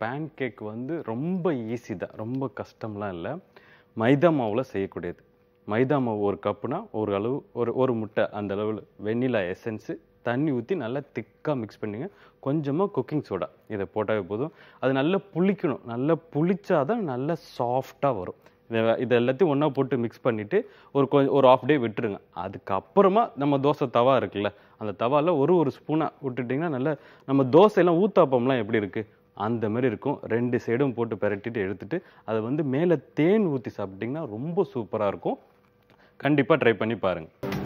pan cake வந்து ரொம்ப easy தான் ரொம்ப கஷ்டம்லாம் இல்லை மைதா மாவில் செய்யக்கூடியது மைதா மாவு ஒரு கப்புனா ஒரு அளவு ஒரு ஒரு முட்டை அந்த அளவில் வெண்ணிலா எசன்ஸு தண்ணி ஊற்றி நல்லா திக்காக மிக்ஸ் பண்ணிங்க கொஞ்சமாக குக்கிங் சோடா இதை போட்டாவே போதும் அது நல்லா புளிக்கணும் நல்லா புளிச்சாதான் நல்லா சாஃப்டாக வரும் இதை இது எல்லாத்தையும் ஒன்றா போட்டு மிக்ஸ் பண்ணிவிட்டு ஒரு கொஞ்சம் ஒரு ஆஃப் டே விட்டுருங்க அதுக்கப்புறமா நம்ம தோசை தவா இருக்குல்ல அந்த தவாவில் ஒரு ஒரு ஸ்பூனாக விட்டுட்டிங்கன்னா நல்லா நம்ம தோசையெல்லாம் ஊத்தாப்பம்லாம் எப்படி இருக்குது அந்த மாதிரி இருக்கும் ரெண்டு சைடும் போட்டு பிரட்டிட்டு எடுத்துட்டு அதை வந்து மேலே தேன் ஊற்றி சாப்பிட்டிங்கன்னா ரொம்ப சூப்பராக இருக்கும் கண்டிப்பாக ட்ரை பண்ணி பாருங்கள்